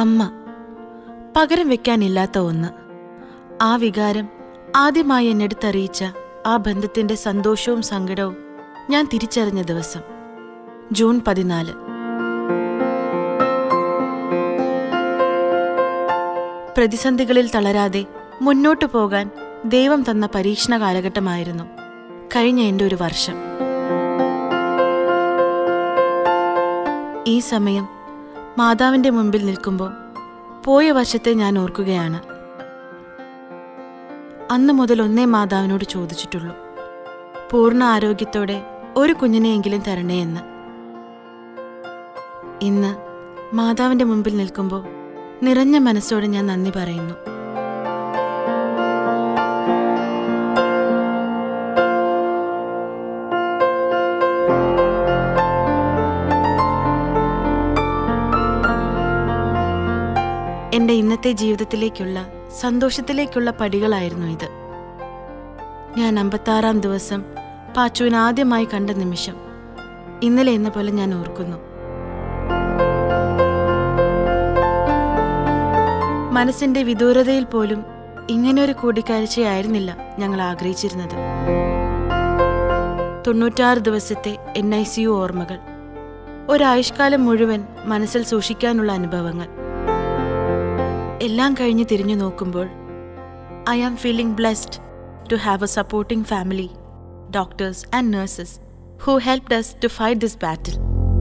അമ്മ പകരം വെക്കാനില്ലാത്ത ഒന്ന് ആ വികാരം ആദ്യമായി എന്നെടുത്തറിയിച്ച ആ ബന്ധത്തിന്റെ സന്തോഷവും സങ്കടവും ഞാൻ തിരിച്ചറിഞ്ഞ ദിവസം ജൂൺ പതിനാല് പ്രതിസന്ധികളിൽ തളരാതെ മുന്നോട്ടു പോകാൻ ദൈവം തന്ന പരീക്ഷണ കാലഘട്ടമായിരുന്നു കഴിഞ്ഞ എൻ്റെ ഒരു വർഷം ഈ സമയം മാതാവിൻ്റെ മുമ്പിൽ നിൽക്കുമ്പോൾ പോയ വർഷത്തെ ഞാൻ ഓർക്കുകയാണ് അന്ന് മുതൽ ഒന്നേ മാതാവിനോട് ചോദിച്ചിട്ടുള്ളൂ പൂർണ്ണ ആരോഗ്യത്തോടെ ഒരു കുഞ്ഞിനെയെങ്കിലും തരണേ എന്ന് ഇന്ന് മാതാവിൻ്റെ മുമ്പിൽ നിൽക്കുമ്പോൾ നിറഞ്ഞ മനസ്സോടെ ഞാൻ നന്ദി പറയുന്നു എൻ്റെ ഇന്നത്തെ ജീവിതത്തിലേക്കുള്ള സന്തോഷത്തിലേക്കുള്ള പടികളായിരുന്നു ഇത് ഞാൻ അമ്പത്താറാം ദിവസം പാച്ചുവിനെ ആദ്യമായി കണ്ട നിമിഷം ഇന്നലെ എന്ന പോലെ ഞാൻ ഓർക്കുന്നു മനസ്സിന്റെ വിദൂരതയിൽ പോലും ഇങ്ങനെയൊരു കൂടിക്കാഴ്ചയായിരുന്നില്ല ഞങ്ങൾ ആഗ്രഹിച്ചിരുന്നത് തൊണ്ണൂറ്റാറ് ദിവസത്തെ എൻ ഐ സി യു ഓർമ്മകൾ ഒരായുഷ്കാലം മുഴുവൻ മനസ്സിൽ സൂക്ഷിക്കാനുള്ള അനുഭവങ്ങൾ എല്ലാം കഴിഞ്ഞ് തിരിഞ്ഞു നോക്കുമ്പോൾ I am feeling blessed to have a supporting family doctors and nurses who helped us to fight this battle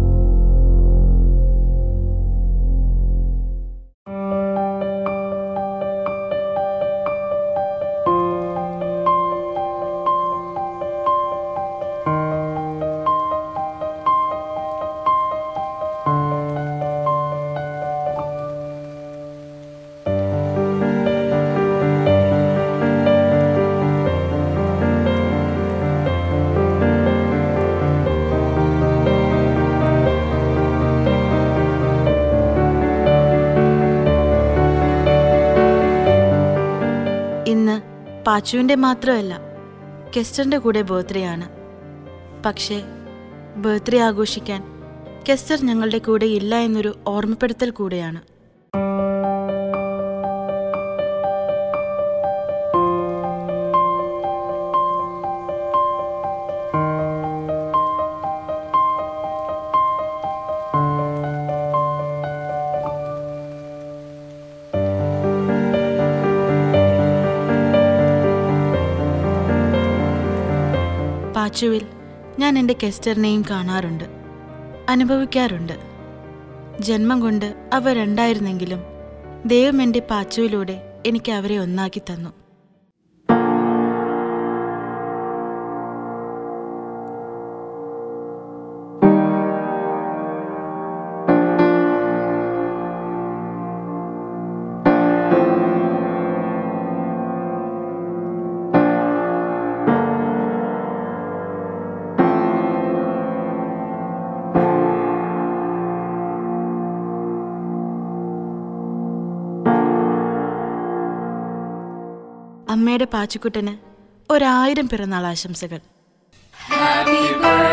ഇന്ന് പാച്ചുവിൻ്റെ മാത്രമല്ല കെസ്റ്ററിൻ്റെ കൂടെ ബർത്ത്ഡേ ആണ് പക്ഷേ ബർത്ത്ഡേ ആഘോഷിക്കാൻ കെസ്റ്റർ ഞങ്ങളുടെ കൂടെ ഇല്ല എന്നൊരു ഓർമ്മപ്പെടുത്തൽ കൂടെയാണ് പാച്ചുവിൽ ഞാൻ എൻ്റെ കെസ്റ്ററിനെയും കാണാറുണ്ട് അനുഭവിക്കാറുണ്ട് ജന്മം കൊണ്ട് അവ രണ്ടായിരുന്നെങ്കിലും ദൈവം എൻ്റെ പാച്ചുവിലൂടെ എനിക്ക് അവരെ ഒന്നാക്കി തന്നു അമ്മയുടെ പാച്ചുക്കുട്ടന് ഒരായിരം പിറന്നാൾ ആശംസകൾ Happy birthday